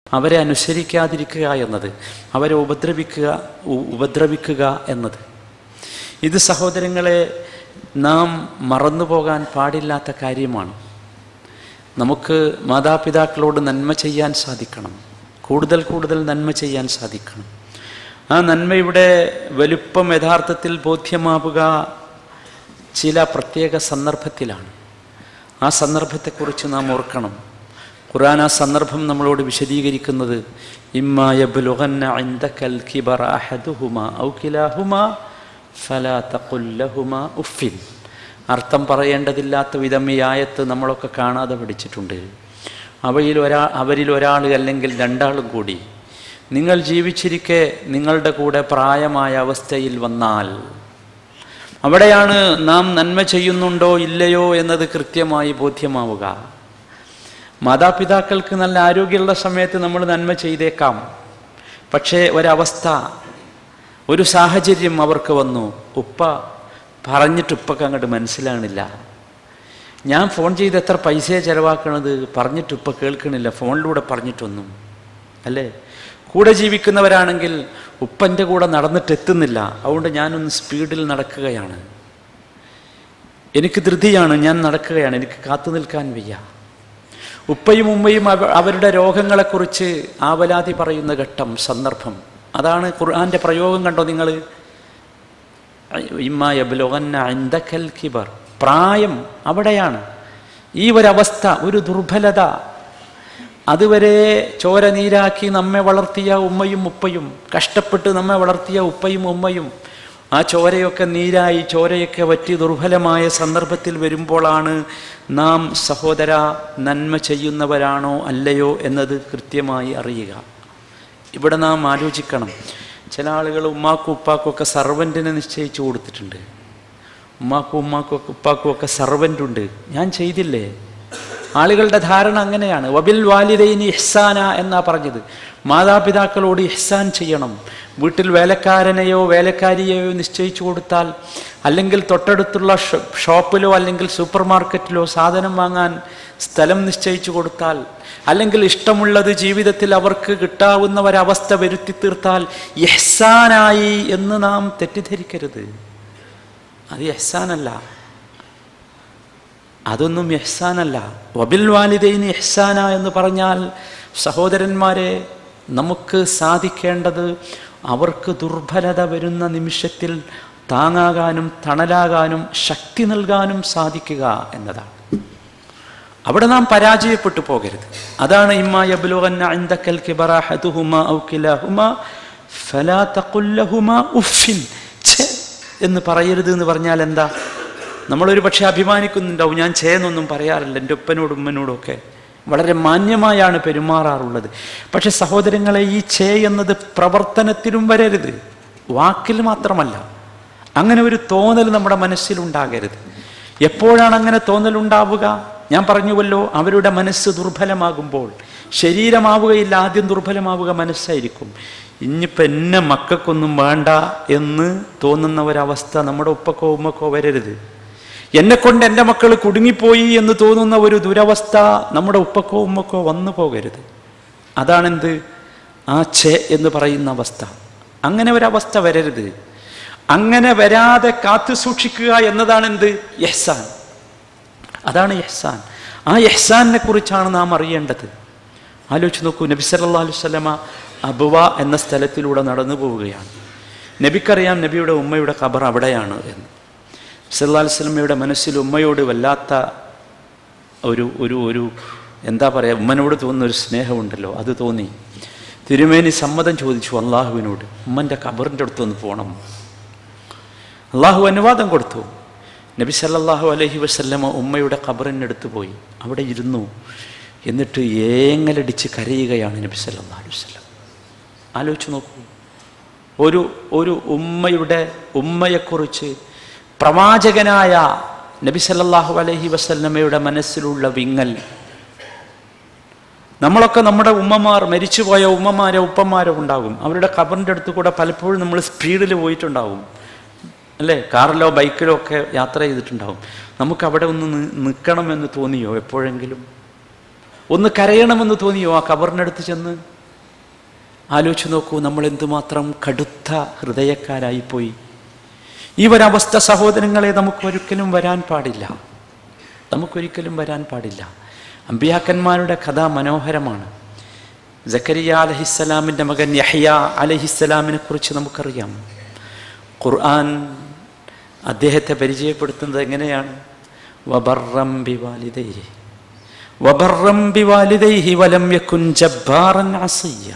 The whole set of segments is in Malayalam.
അവരെ അനുസരിക്കാതിരിക്കുക എന്നത് അവരെ ഉപദ്രവിക്കുക ഉ- ഉപദ്രവിക്കുക എന്നത് ഇത് സഹോദരങ്ങളെ നാം മറന്നുപോകാൻ പാടില്ലാത്ത കാര്യമാണ് നമുക്ക് മാതാപിതാക്കളോട് നന്മ ചെയ്യാൻ സാധിക്കണം കൂടുതൽ കൂടുതൽ നന്മ ചെയ്യാൻ സാധിക്കണം ആ നന്മയുടെ വലുപ്പം യഥാർത്ഥത്തിൽ ബോധ്യമാവുക ചില പ്രത്യേക സന്ദർഭത്തിലാണ് ആ സന്ദർഭത്തെക്കുറിച്ച് നാം ഓർക്കണം ഖുർആൻ ആ സന്ദർഭം നമ്മളോട് വിശദീകരിക്കുന്നത് ഇമ്മായ ഇൻദകൽ കിബറ അഹദുഹുമ ഔ കിലാഹുമ ഫലാ തഖുൽ ലഹുമ ഉഫിൻ അർത്ഥം പറയേണ്ടതില്ലാത്ത വിധം ഈ ആയത്ത് നമ്മളൊക്കെ കാണാതെ പഠിച്ചിട്ടുണ്ട് അവയിൽ ഒരാ അവരിൽ ഒരാൾ അല്ലെങ്കിൽ രണ്ടാളും കൂടി നിങ്ങൾ ജീവിച്ചിരിക്കെ നിങ്ങളുടെ കൂടെ പ്രായമായ അവസ്ഥയിൽ വന്നാൽ അവിടെയാണ് നാം നന്മ ചെയ്യുന്നുണ്ടോ ഇല്ലയോ എന്നത് കൃത്യമായി ബോധ്യമാവുക മാതാപിതാക്കൾക്ക് നല്ല ആരോഗ്യമുള്ള സമയത്ത് നമ്മൾ നന്മ ചെയ്തേക്കാം പക്ഷേ ഒരവസ്ഥ ഒരു സാഹചര്യം അവർക്ക് വന്നു ഉപ്പ പറഞ്ഞിട്ട് ഉപ്പക്ക് അങ്ങോട്ട് മനസ്സിലാണില്ല ഞാൻ ഫോൺ ചെയ്ത് എത്ര പൈസയെ ചിലവാക്കണത് പറഞ്ഞിട്ട് ഉപ്പ കേൾക്കണില്ല ഫോണിലൂടെ പറഞ്ഞിട്ടൊന്നും അല്ലേ കൂടെ ജീവിക്കുന്നവരാണെങ്കിൽ ഉപ്പൻ്റെ കൂടെ നടന്നിട്ട് എത്തുന്നില്ല അതുകൊണ്ട് ഞാനൊന്ന് സ്പീഡിൽ നടക്കുകയാണ് എനിക്ക് ധൃതിയാണ് ഞാൻ നടക്കുകയാണ് എനിക്ക് കാത്തു നിൽക്കാൻ വയ്യ ഉപ്പയും ഉമ്മയും അവ- അവരുടെ രോഗങ്ങളെക്കുറിച്ച് ആവലാതി പറയുന്ന ഘട്ടം സന്ദർഭം അതാണ് ഖുർആന്റെ പ്രയോഗം കണ്ടോ നിങ്ങൾ കിബർ പ്രായം അവിടെയാണ് ഈ ഒരവസ്ഥ ഒരു ദുർബലത അതുവരെ ചോര നീരാക്കി നമ്മെ വളർത്തിയ ഉമ്മയും ഉപ്പയും കഷ്ടപ്പെട്ട് നമ്മെ വളർത്തിയ ഉപ്പയും ഉമ്മയും ആ ചോരയൊക്കെ നീരായി ചോരയൊക്കെ വറ്റി ദുർബലമായ സന്ദർഭത്തിൽ വരുമ്പോഴാണ് നാം സഹോദര നന്മ ചെയ്യുന്നവരാണോ അല്ലയോ എന്നത് കൃത്യമായി അറിയുക ഇവിടെ നാം ആലോചിക്കണം ചില ആളുകൾ ഉമ്മാക്കും ഉപ്പാക്കും ഒക്കെ സർവൻറ്റിനെ നിശ്ചയിച്ചു കൊടുത്തിട്ടുണ്ട് ഉമ്മാക്കും ഉമ്മാക്കും ഒക്കെ ഉപ്പാക്കും ഒക്കെ സർവൻ്റ് ഉണ്ട് ഞാൻ ചെയ്തില്ലേ ആളുകളുടെ ധാരണ അങ്ങനെയാണ് വബിൽ വാലിദൈനി ഇഹ്സാന എന്നാ പറഞ്ഞത് മാതാപിതാക്കളോട് ഇഹ്സാൻ ചെയ്യണം വീട്ടിൽ വേലക്കാരനെയോ വേലക്കാരിയെയോ നിശ്ചയിച്ചു കൊടുത്താൽ അല്ലെങ്കിൽ തൊട്ടടുത്തുള്ള ഷ- ഷോപ്പിലോ അല്ലെങ്കിൽ സൂപ്പർ മാർക്കറ്റിലോ സാധനം വാങ്ങാൻ സ്ഥലം നിശ്ചയിച്ചു കൊടുത്താൽ അല്ലെങ്കിൽ ഇഷ്ടമുള്ളത് ജീവിതത്തിൽ അവർക്ക് കിട്ടാവുന്ന ഒരവസ്ഥ വരുത്തി തീർത്താൽ ഇഹ്സാനായി എന്ന് നാം തെറ്റിദ്ധരിക്കരുത് അത് ഇഹ്സാനല്ല അതൊന്നും ഇഹ്സാനല്ല വബിൽ വാലിദൈന് ഇഹ്സാന എന്ന് പറഞ്ഞാൽ സഹോദരന്മാരെ നമുക്ക് സാധിക്കേണ്ടത് അവർക്ക് ദുർബലത വരുന്ന നിമിഷത്തിൽ താങ്ങാകാനും തണലാകാനും ശക്തി നൽകാനും സാധിക്കുക എന്നതാണ് അവിടെ നാം പരാജയപ്പെട്ടു പോകരുത് അതാണ് ഇമ്മാ യബ്ലുഗന്ന ഇൻദകൽ കിബറ അഹദുഹുമാ ഔ കിലാഹുമാ ഫലാ തഖുൽ ലഹുമാ ഉഫിൻ ഛെ എന്ന് പറയരുത് എന്ന് പറഞ്ഞാൽ എന്താ നമ്മളൊരു പക്ഷെ അഭിമാനിക്കുന്നുണ്ടാവും ഞാൻ ചേന്നൊന്നും പറയാറില്ല എൻ്റെ ഉപ്പനോടും ഉമ്മനോടും ഒക്കെ വളരെ മാന്യമായാണ് പെരുമാറാറുള്ളത് പക്ഷെ സഹോദരങ്ങളെ ഈ ചേ എന്നത് പ്രവർത്തനത്തിലും വരരുത് വാക്കിൽ മാത്രമല്ല അങ്ങനെ ഒരു തോന്നൽ നമ്മുടെ മനസ്സിലുണ്ടാകരുത് എപ്പോഴാണ് അങ്ങനെ തോന്നലുണ്ടാവുക ഞാൻ പറഞ്ഞുവല്ലോ അവരുടെ മനസ്സ് ദുർബലമാകുമ്പോൾ ശരീരമാവുകയില്ല ആദ്യം ദുർബലമാവുക മനസ്സായിരിക്കും ഇനിയിപ്പോൾ എന്നെ മക്കൾക്കൊന്നും വേണ്ട എന്ന് തോന്നുന്ന ഒരവസ്ഥ നമ്മുടെ ഉപ്പക്കോ ഉമ്മക്കോ വരരുത് എന്നെ കൊണ്ട് എൻ്റെ മക്കൾ കുടുങ്ങിപ്പോയി എന്ന് തോന്നുന്ന ഒരു ദുരവസ്ഥ നമ്മുടെ ഉപ്പക്കോ ഉമ്മക്കോ വന്നു പോകരുത് അതാണെന്ത് ആ ഛെ എന്ന് പറയുന്ന അവസ്ഥ അങ്ങനെ ഒരവസ്ഥ വരരുത് അങ്ങനെ വരാതെ കാത്തു സൂക്ഷിക്കുക എന്നതാണ് എന്ത് യഹ്സാൻ അതാണ് യഹ്സാൻ ആ യഹ്സാനെ കുറിച്ചാണ് നാം അറിയേണ്ടത് ആലോചിച്ച് നോക്കൂ നബി സല്ലല്ലാഹു അലൈഹി വസല്ലമ അബുവ എന്ന സ്ഥലത്തിലൂടെ നടന്നു പോവുകയാണ് നബിക്കറിയാം നബിയുടെ ഉമ്മയുടെ ഖബർ അവിടെയാണ് എന്ന് സല്ലല്ലാഹു അലൈഹി വസല്ലമയുടെ മനസ്സിൽ ഉമ്മയോട് വല്ലാത്ത ഒരു ഒരു ഒരു എന്താ പറയുക ഉമ്മനോട് തോന്നുന്ന ഒരു സ്നേഹമുണ്ടല്ലോ അത് തോന്നി തിരുമേനി സമ്മതം ചോദിച്ചു അള്ളാഹുവിനോട് ഉമ്മൻ്റെ ഖബറിൻ്റെ അടുത്തൊന്ന് പോകണം അള്ളാഹു അനുവാദം കൊടുത്തു നബി സല്ലല്ലാഹു അലൈഹി വസല്ലമ ഉമ്മയുടെ ഖബറിനടുത്ത് പോയി അവിടെ ഇരുന്നു എന്നിട്ട് ഏങ്ങലടിച്ച് കരയുകയാണ് നബി സല്ലല്ലാഹു അലൈഹി വസല്ലം ആലോചിച്ച് നോക്കൂ ഒരു ഒരു ഉമ്മയുടെ ഉമ്മയെക്കുറിച്ച് പ്രവാചകനായ നബി സല്ലല്ലാഹു അലൈഹി വസല്ലമയുടെ മനസ്സിലുള്ള വിങ്ങൽ നമ്മളൊക്കെ നമ്മുടെ ഉമ്മമാർ മരിച്ചുപോയ ഉമ്മമാരോ ഉപ്പമാരോ ഉണ്ടാകും അവരുടെ ഖബറിൻ്റെ അടുത്ത് കൂടെ പലപ്പോഴും നമ്മൾ സ്പീഡിൽ പോയിട്ടുണ്ടാകും അല്ലേ കാറിലോ ബൈക്കിലോ ഒക്കെ യാത്ര ചെയ്തിട്ടുണ്ടാവും നമുക്ക് അവിടെ ഒന്ന് നി- നിൽക്കണമെന്ന് തോന്നിയോ എപ്പോഴെങ്കിലും ഒന്ന് കരയണമെന്ന് തോന്നിയോ ആ ഖബറിനടുത്ത് ചെന്ന് ആലോചിച്ച് നോക്കൂ നമ്മൾ എന്തുമാത്രം കടുത്ത ഹൃദയക്കാരായിപ്പോയി ഈ ഒരവസ്ഥ സഹോദരങ്ങളെ നമുക്കൊരിക്കലും വരാൻ പാടില്ല നമുക്കൊരിക്കലും വരാൻ പാടില്ല അമ്പിയാക്കന്മാരുടെ കഥ മനോഹരമാണ് ജക്കരിയ അലഹിസ്സലാമിൻ്റെ മകൻ യഹ്യ അലഹിസ്സലാമിനെ കുറിച്ച് നമുക്കറിയാം ഖുർആൻ അദ്ദേഹത്തെ പരിചയപ്പെടുത്തുന്നത് എങ്ങനെയാണ് വബർറം ബിവാലിദൈഹി വബർറം ബിവാലിദൈഹി വലം യകുൻ ജബ്ബാറൻ അസിയ്യ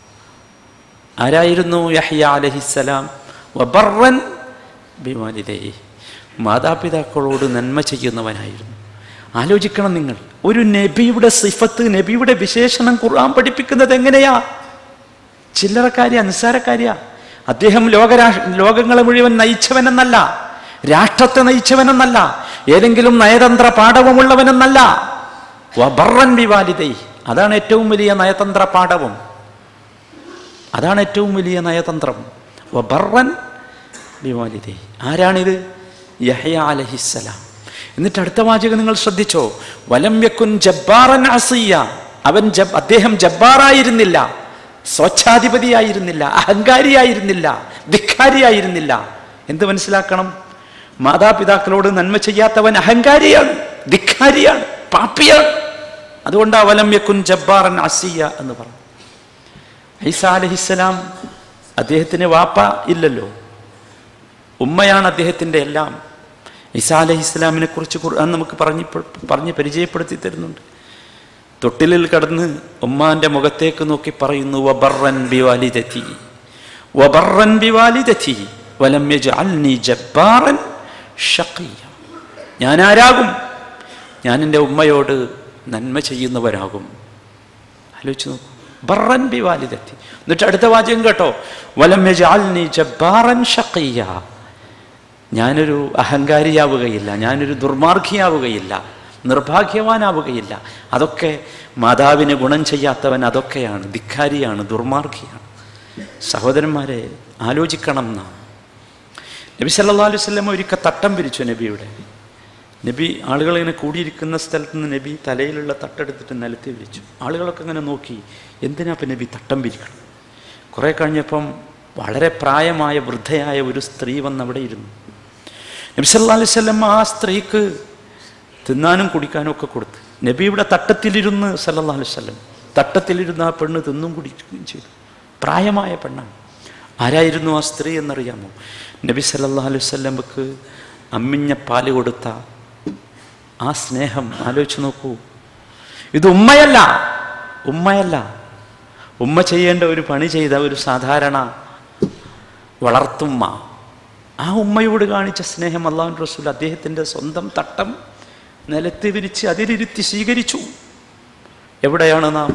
ആരായിരുന്നു യഹ്യ അലഹിസ്സലാം വബർറൻ ബിവാലിദൈഹി മാതാപിതാക്കളോട് നന്മ ചെയ്യുന്നവനായിരുന്നു ആലോചിക്കണം നിങ്ങൾ ഒരു നബിയുടെ സിഫത്ത് നബിയുടെ വിശേഷണം ഖുർആൻ പഠിപ്പിക്കുന്നത് എങ്ങനെയാ ചില്ലറക്കാരിയ നിസ്സാരക്കാരിയ അദ്ദേഹം ലോകരാ ലോകങ്ങളെ മുഴുവൻ നയിച്ചവനെന്നല്ല രാഷ്ട്രത്തെ നയിച്ചവനെന്നല്ല ഏതെങ്കിലും നയതന്ത്ര പാഠവുമുള്ളവനെന്നല്ല വബർറൻ വിവാലിതൈ അതാണ് ഏറ്റവും വലിയ നയതന്ത്ര പാഠവും അതാണ് ഏറ്റവും വലിയ നയതന്ത്രം വബർറൻ വിവാലിതൈ ആരാണിത് യഹ്യ അലഹിസ്സലാം എന്നിട്ട് അടുത്ത വാചകം നിങ്ങൾ ശ്രദ്ധിച്ചോ വലം യക്കുൻ ജബ്ബാറൻ അസിയ അവൻ ജബ് അദ്ദേഹം ജബ്ബാറായിരുന്നില്ല സ്വച്ഛാധിപതിയായിരുന്നില്ല അഹങ്കാരിയായിരുന്നില്ല ധിക്കാരിയായിരുന്നില്ല എന്ത് മനസ്സിലാക്കണം മാതാപിതാക്കളോട് നന്മ ചെയ്യാത്തവൻ അഹങ്കാരിയാണ് ധിക്കാരിയാണ് പാപ്പിയാണ് അതുകൊണ്ട് വലം യക്കുൻ ജബ്ബാറൻ അസിയ എന്ന് പറഞ്ഞു ഐസ അലഹിസ്സലാം അദ്ദേഹത്തിന് വാപ്പ ഇല്ലല്ലോ ഉമ്മയാണ് അദ്ദേഹത്തിൻ്റെ എല്ലാം ഈസാ അലഹി ഇസ്ലാമിനെ കുറിച്ച് ഖുർആൻ നമുക്ക് പറഞ്ഞ് പറഞ്ഞ് പരിചയപ്പെടുത്തി തരുന്നുണ്ട് തൊട്ടിലിൽ കടന്ന് ഉമ്മാന്റെ മുഖത്തേക്ക് നോക്കി പറയുന്നു വബർറൻ ബിവാലിദതി വബർറൻ ബിവാലിദതി വലം യജ്അൽനി ജബ്ബാറൻ ഷഖിയ ഞാൻ ആരാകും ഞാൻ എൻ്റെ ഉമ്മയോട് നന്മ ചെയ്യുന്നവരാകും ആലോചിച്ച് നോക്കൂ ബർറൻ ബിവാലിദത്തി എന്നിട്ട് അടുത്ത വാചകം കേട്ടോ വലം യജ്അൽനി ജബ്ബാറൻ ഷഖിയ ഞാനൊരു അഹങ്കാരിയാവുകയില്ല ഞാനൊരു ദുർമാർഗിയാവുകയില്ല നിർഭാഗ്യവാനാവുകയില്ല അതൊക്കെ മാതാവിന് ഗുണം ചെയ്യാത്തവൻ അതൊക്കെയാണ് ധിക്കാരിയാണ് ദുർമാർഗിയാണ് സഹോദരന്മാരെ ആലോചിക്കണം നാം നബി സല്ലാ അലൈഹി സ്വലം ഒരിക്കൽ തട്ടം പിരിച്ചു നബിയുടെ നബി ആളുകൾ ഇങ്ങനെ കൂടിയിരിക്കുന്ന സ്ഥലത്ത് നിന്ന് നബി തലയിലുള്ള തട്ടെടുത്തിട്ട് നിലത്തി വിരിച്ചു ആളുകളൊക്കെ ഇങ്ങനെ നോക്കി എന്തിനാ ഇപ്പം നബി തട്ടം പിരിക്കണം കുറേ കഴിഞ്ഞപ്പം വളരെ പ്രായമായ വൃദ്ധയായ ഒരു സ്ത്രീ വന്ന് അവിടെ ഇരുന്നു നബി സല്ലാ അലൈഹി സ്വലം ആ സ്ത്രീക്ക് തിന്നാനും കുടിക്കാനും ഒക്കെ കൊടുത്തു നബിയുടെ തട്ടത്തിലിരുന്ന് സല്ലാ അലൈഹി സ്വലം തട്ടത്തിലിരുന്ന് ആ പെണ്ണ് തിന്നും കുടിക്കുകയും ചെയ്തു പ്രായമായ പെണ്ണാണ് ആരായിരുന്നു ആ സ്ത്രീ എന്നറിയാമോ നബി സല്ലാ അലൈഹി സ്വലമക്ക് അമ്മിഞ്ഞ പാല് കൊടുത്ത ആ സ്നേഹം ആലോചിച്ച് നോക്കൂ ഇത് ഉമ്മയല്ല ഉമ്മയല്ല ഉമ്മ ചെയ്യേണ്ട ഒരു പണി ചെയ്ത ഒരു സാധാരണ വളർത്തുമ്മ ആ ഉമ്മയോട് കാണിച്ച സ്നേഹം അള്ളാഹു റസൂൽ അദ്ദേഹത്തിൻ്റെ സ്വന്തം തട്ടം നിലത്ത് വിരിച്ച് അതിലിരുത്തി സ്വീകരിച്ചു എവിടെയാണ് നാം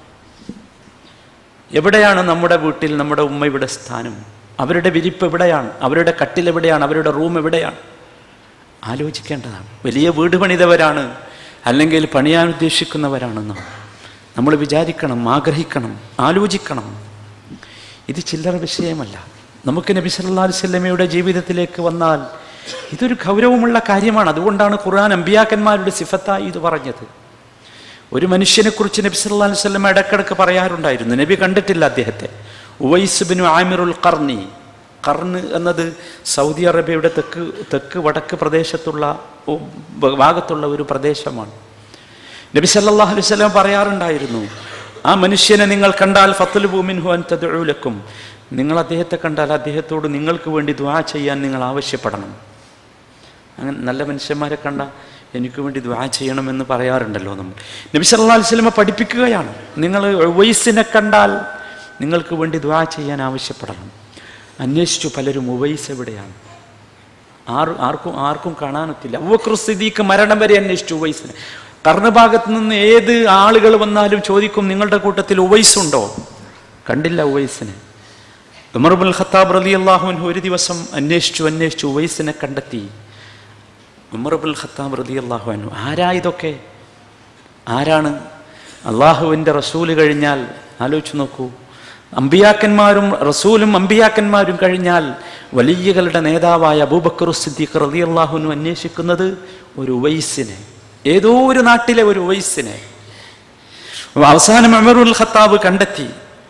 എവിടെയാണ് നമ്മുടെ വീട്ടിൽ നമ്മുടെ ഉമ്മയുടെ സ്ഥാനം അവരുടെ വിരിപ്പ് എവിടെയാണ് അവരുടെ കട്ടിൽ എവിടെയാണ് അവരുടെ റൂം എവിടെയാണ് ആലോചിക്കേണ്ടതാണ് വലിയ വീട് പണിതവരാണ് അല്ലെങ്കിൽ പണിയാൻ ഉദ്ദേശിക്കുന്നവരാണ് നാം നമ്മൾ വിചാരിക്കണം ആഗ്രഹിക്കണം ആലോചിക്കണം ഇത് ചില്ലറ വിഷയമല്ല നമുക്ക് നബി സല്ലാ വല്ലമയുടെ ജീവിതത്തിലേക്ക് വന്നാൽ ഇതൊരു ഗൗരവമുള്ള കാര്യമാണ് അതുകൊണ്ടാണ് ഖുർആൻ അമ്പിയാക്കന്മാരുടെ സിഫത്തായി ഇത് പറഞ്ഞത് ഒരു മനുഷ്യനെക്കുറിച്ച് നബി സല്ലാ വല്ലമ ഇടക്കിടക്ക് പറയാറുണ്ടായിരുന്നു നബി കണ്ടിട്ടില്ല അദ്ദേഹത്തെ ഉവൈസ് ബിനു ആമിറുൽ കർണി കർണ് എന്നത് സൗദി അറേബ്യയുടെ തെക്ക് തെക്ക് വടക്ക് പ്രദേശത്തുള്ള ഭാഗത്തുള്ള ഒരു പ്രദേശമാണ് നബി സല്ലാഹു അലൈഹി സ്വലം പറയാറുണ്ടായിരുന്നു ആ മനുഷ്യനെ നിങ്ങൾ കണ്ടാൽ ഫത്തുൽ ഭൂമിൻഹു അൻ തദ്ഉലക്കും നിങ്ങൾ അദ്ദേഹത്തെ കണ്ടാൽ അദ്ദേഹത്തോട് നിങ്ങൾക്ക് വേണ്ടി ദ്വാ ചെയ്യാൻ നിങ്ങൾ ആവശ്യപ്പെടണം അങ്ങനെ നല്ല മനുഷ്യന്മാരെ കണ്ട എനിക്ക് വേണ്ടി ദ്വാ ചെയ്യണമെന്ന് പറയാറുണ്ടല്ലോ നമ്മൾ നബി സല്ലാ അലൈഹി സ്വലമ പഠിപ്പിക്കുകയാണ് നിങ്ങൾ ഉവൈസിനെ കണ്ടാൽ നിങ്ങൾക്ക് വേണ്ടി ദ്വാ ചെയ്യാൻ ആവശ്യപ്പെടണം അന്വേഷിച്ചു പലരും ഉവൈസ് എവിടെയാണ് ആർ ആർക്കും ആർക്കും കാണാനൊത്തില്ല ഉവക്രുസ്ഥിതിക്ക് മരണം വരെ അന്വേഷിച്ചു ഉവൈസിനെ കർണഭാഗത്ത് നിന്ന് ഏത് ആളുകൾ വന്നാലും ചോദിക്കും നിങ്ങളുടെ കൂട്ടത്തിൽ ഉവൈസ് ഉണ്ടോ കണ്ടില്ല ഉവൈസിനെ ഉമർബുൽ ഖത്താബ് റലി അള്ളാഹുവിൻ ഒരു ദിവസം അന്വേഷിച്ചു അന്വേഷിച്ചു ഉവൈസിനെ കണ്ടെത്തി ഉമർബുൽ ഖത്താബ് റലി അള്ളാഹുവിനു ആരാ ഇതൊക്കെ ആരാണ് അള്ളാഹുവിൻ്റെ റസൂല് കഴിഞ്ഞാൽ ആലോചിച്ച് നോക്കൂ അമ്പിയാക്കന്മാരും റസൂലും അമ്പിയാക്കന്മാരും കഴിഞ്ഞാൽ വലിയകളുടെ നേതാവായ അബൂബക്കർ സിദ്ദീഖ് റലി അള്ളാഹുനു അന്വേഷിക്കുന്നത് ഒരു ഉവൈസിനെ ഏതോ ഒരു നാട്ടിലെ ഒരു ഉവൈസിനെ അവസാനം അമറുൽ ഖത്താബ് കണ്ടെത്തി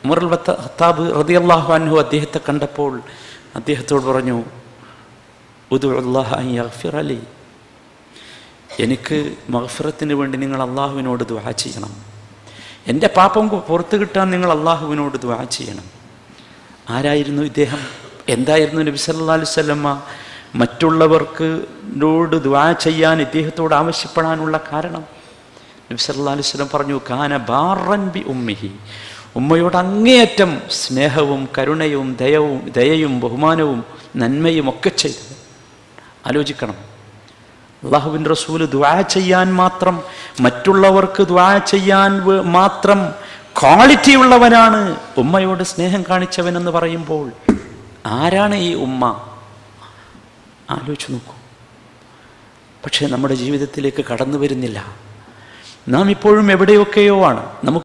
ഉമറുൽ ഹത്താബ് റതിയല്ലാഹു അൻഹു അദ്ദേഹത്തെ കണ്ടപ്പോൾ അദ്ദേഹത്തോട് പറഞ്ഞു ഉദുല്ലാഹ അലി എനിക്ക് മഹഫിറത്തിന് വേണ്ടി നിങ്ങൾ അള്ളാഹുവിനോട് ദുആ ചെയ്യണം എൻ്റെ പാപം പുറത്തു കിട്ടാൻ നിങ്ങൾ അള്ളാഹുവിനോട് ദുആ ചെയ്യണം ആരായിരുന്നു ഇദ്ദേഹം എന്തായിരുന്നു നബി സല്ലാ അലുസല്ലമ്മ മറ്റുള്ളവർക്ക് നോട് ദുആ ചെയ്യാൻ ഇദ്ദേഹത്തോട് ആവശ്യപ്പെടാനുള്ള കാരണം നബി സല്ലാ അലുസ്ലം പറഞ്ഞു കാന ബാറൻ ബി ഉമ്മിഹി ഉമ്മയോട് അങ്ങേയറ്റം സ്നേഹവും കരുണയും ദയവും ദയയും ബഹുമാനവും നന്മയും ഒക്കെ ചെയ്തത് ആലോചിക്കണം അള്ളാഹുവിൻ്റെ റസൂല് ദ്വാ ചെയ്യാൻ മാത്രം മറ്റുള്ളവർക്ക് ദ്വാ ചെയ്യാൻ വേ- മാത്രം ക്വാളിറ്റി ഉള്ളവനാണ് ഉമ്മയോട് സ്നേഹം കാണിച്ചവൻ എന്ന് പറയുമ്പോൾ ആരാണ് ഈ ഉമ്മ ആലോചിച്ച് നോക്കൂ പക്ഷേ നമ്മുടെ ജീവിതത്തിലേക്ക് കടന്നു വരുന്നില്ല നാം ഇപ്പോഴും എവിടെയൊക്കെയോ ആണ് നമുക്ക്